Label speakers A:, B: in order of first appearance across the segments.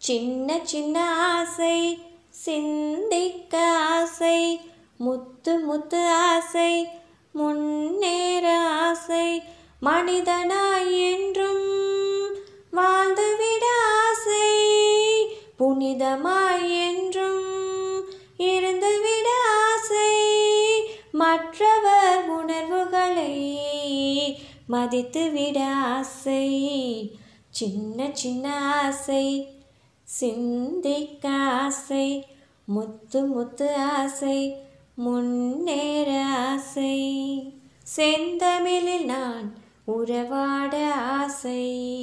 A: சின்ன சின்ன ஆசை சிந்திக்க ஆசை முத்து முத்து ஆசை முன்னேற ஆசை மனிதனாய் என்றும் வாழ்ந்துவிட ஆசை புனிதமாய் என்றும் இருந்துவிட ஆசை மற்றவர் உணர்வுகளை மதித்துவிட ஆசை சின்ன சின்ன ஆசை சிந்திக்க ஆசை முத்து முத்து ஆசை முன்னேற ஆசை செந்தமிழில் நான் உறவாட ஆசை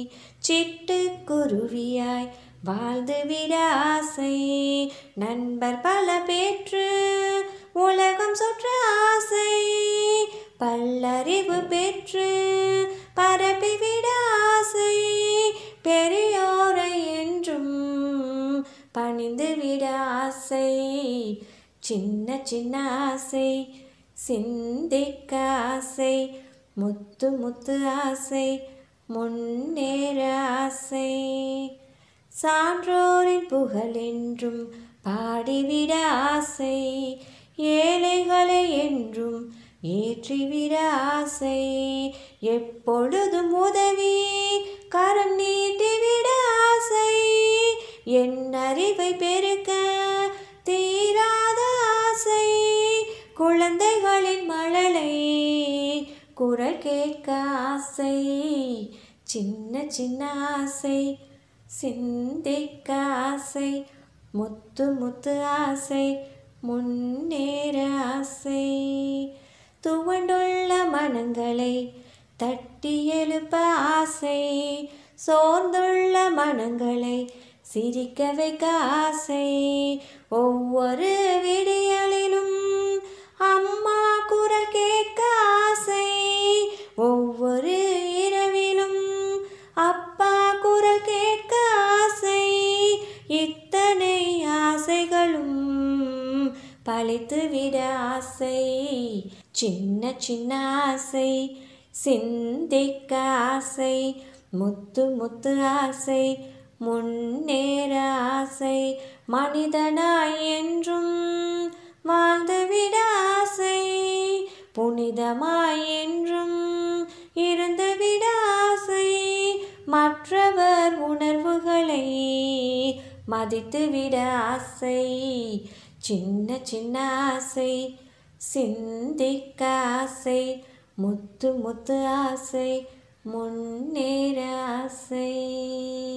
A: சிட்டுக்குருவியாய் வாழ்ந்துவிட ஆசை நண்பர் பல பெற்று உலகம் சுற்ற ஆசை பல்லறிவு பெற்று பரப்பிவிட ஆசை பெரியோரை என்றும் பணிந்துவிட ஆசை சின்ன சின்ன ஆசை சிந்திக்க ஆசை முத்து முத்து ஆசை முன்னேற ஆசை சான்றோரின் புகழென்றும் பாடிவிட ஆசை ஏழைகளை என்றும் ஏற்றிவிட ஆசை எப்பொழுதும் உதவி கரம் நீட்டிவிட ஆசை என் அறிவை பெருக்க தீராத ஆசை குழந்தைகளின் மழலை குரல் கேட்க ஆசை சின்ன சின்ன ஆசை சிந்திக்க ஆசை முத்து முத்து ஆசை முன்னேற ஆசை துவண்டுள்ள மனங்களை தட்டி எழுப்ப ஆசை சோர்ந்துள்ள மனங்களை சிரிக்க வைக்க ஆசை ஒவ்வொரு விடியலிலும் அம்மா குரல் கேட்க ஆசை ஒவ்வொரு இரவிலும் அப்பா குரல் கேட்க ஆசை இத்தனை ஆசைகளும் பழித்துவிட ஆசை சின்ன சின்ன ஆசை சிந்திக்க ஆசை முத்து முத்து ஆசை முன்னேற ஆசை மனிதனாய் என்றும் வாழ்ந்துவிட ஆசை புனிதமாய் என்றும் இருந்துவிட ஆசை மற்றவர் உணர்வுகளை மதித்துவிட ஆசை சின்ன சின்ன ஆசை சிந்திக்க ஆசை முத்து முத்து ஆசை முன்னேற ஆசை